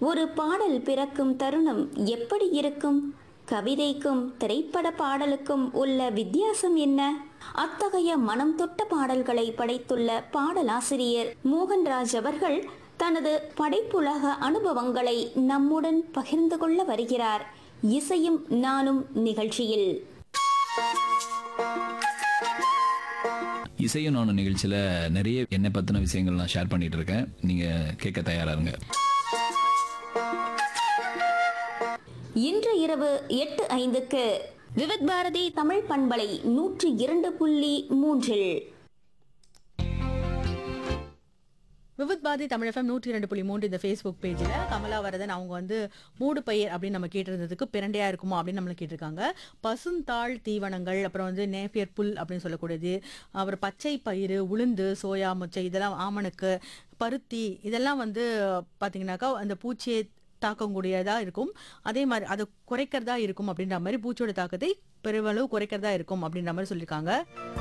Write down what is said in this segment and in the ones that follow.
ஒரு பாடல் பிறக்கும் தருணம் எப்படி இருக்கும் கவிதைக்கும் திரைப்பட பாடலுக்கும் உள்ள வித்தியாசம் என்ன அத்தகைய மனம் தொட்ட பாடல்களை படைத்துள்ள பாடலாசிரியர் மோகன்ராஜ் அவர்கள் தனது படைப்புலக அனுபவங்களை நம்முடன் பகிர்ந்து கொள்ள வருகிறார் இசையும் நானும் நிகழ்ச்சியில் இசையும் நானும் நிகழ்ச்சியில் நிறைய என்னை பற்றின விஷயங்கள் நான் ஷேர் பண்ணிட்டு இருக்கேன் நீங்கள் கேட்க தயாரா இருங்க இன்று இரவு எட்டு ஐந்துக்கு விவித் பாரதி தமிழ் பண்பலை நூற்றி இரண்டு புள்ளி மூன்றில் விவித் பாரதி தமிழ் எஃப்எம் நூற்றி இரண்டு புள்ளி மூன்று இந்த ஃபேஸ்புக் பேஜில் கமலாவரதன் அவங்க வந்து மூடு பயிர் அப்படின்னு நம்ம கேட்டிருந்ததுக்கு பிரண்டையா இருக்குமா அப்படின்னு நம்மளை கேட்டிருக்காங்க பசுந்தாள் தீவனங்கள் அப்புறம் வந்து நேப்பியர் புல் அப்படின்னு சொல்லக்கூடியது அப்புறம் பச்சை பயிறு உளுந்து சோயா முச்சை இதெல்லாம் ஆமணக்கு பருத்தி இதெல்லாம் வந்து பார்த்தீங்கன்னாக்கா அந்த பூச்சியை தாக்கக்கூடியதா இருக்கும் அதே மாதிரி அதை குறைக்கிறதா இருக்கும் அப்படின்ற மாதிரி பூச்சியோட தாக்கத்தை பெருமளவு குறைக்கிறதா இருக்கும் அப்படின்ற மாதிரி சொல்லியிருக்காங்க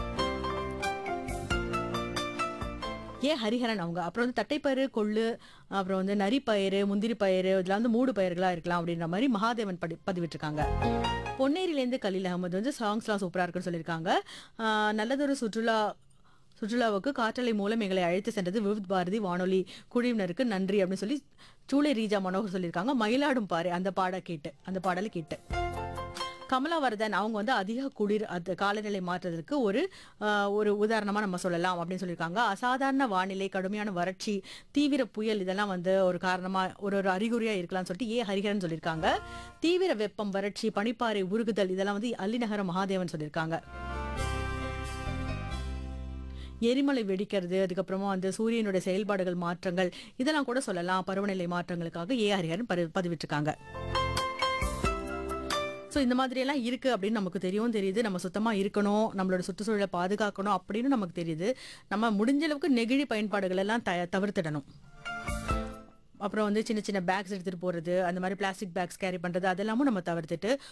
ஏ ஹரிஹரன் அவங்க அப்புறம் வந்து தட்டைப்பயிறு கொள்ளு அப்புறம் வந்து நரிப்பயிறு முந்திரி பயிறு இதெல்லாம் வந்து மூடு பயிர்களா இருக்கலாம் அப்படின்ற மாதிரி மகாதேவன் படி பதிவிட்டிருக்காங்க பொன்னேரியிலேருந்து கலீல் அகமது வந்து சாங்ஸ்லாம் சூப்பராக இருக்குன்னு சொல்லியிருக்காங்க ஆஹ் நல்லதொரு சுற்றுலா சுற்றுலாவுக்கு காற்றலை மூலம் எங்களை அழைத்து சென்றது விவித் பாரதி வானொலி குழுவினருக்கு நன்றி அப்படின்னு சொல்லி சூளை ரீஜா மனோகர் சொல்லியிருக்காங்க மயிலாடும் பாரு அந்த பாட கேட்டு அந்த பாடலை கேட்டு கமலாவர்தன் அவங்க வந்து அதிக குளிர் அது காலநிலை மாற்றத்திற்கு ஒரு ஆஹ், ஒரு உதாரணமா நம்ம சொல்லலாம் அப்படின்னு சொல்லியிருக்காங்க அசாதாரண வானிலை கடுமையான வறட்சி தீவிர புயல் இதெல்லாம் வந்து ஒரு காரணமா ஒரு ஒரு அறிகுறியா இருக்கலாம்னு சொல்லிட்டு ஏ ஹரிஹரன் சொல்லியிருக்காங்க தீவிர வெப்பம் வறட்சி பனிப்பாறை உருகுதல் இதெல்லாம் வந்து அள்ளிநகர மகாதேவன் சொல்லியிருக்காங்க எரிமலை வெடிக்கிறது அதுக்கப்புறமா வந்து சூரியனுடைய செயல்பாடுகள் மாற்றங்கள் இதெல்லாம் கூட சொல்லலாம் பருவநிலை மாற்றங்களுக்காக ஏ ஹரிஹரன் பதி- பதிவிட்டிருக்காங்க ஸோ இந்த மாதிரி எல்லாம் இருக்கு அப்படின்னு நமக்கு தெரியவும் தெரியுது நம்ம சுத்தமா இருக்கணும் நம்மளோட சுற்றுச்சூழலை பாதுகாக்கணும் அப்படின்னு நமக்கு தெரியுது நம்ம முடிஞ்ச அளவுக்கு நெகிழி பயன்பாடுகள் எல்லாம் த தவிர்த்திடணும் அப்புறம் வந்து சின்ன சின்ன பேக்ஸ் எடுத்துட்டு போறது அந்த மாதிரி பிளாஸ்டிக் பேக்ஸ் கேரி பண்றது அதெல்லாமும் நம்ம தவிர்த்துட்டு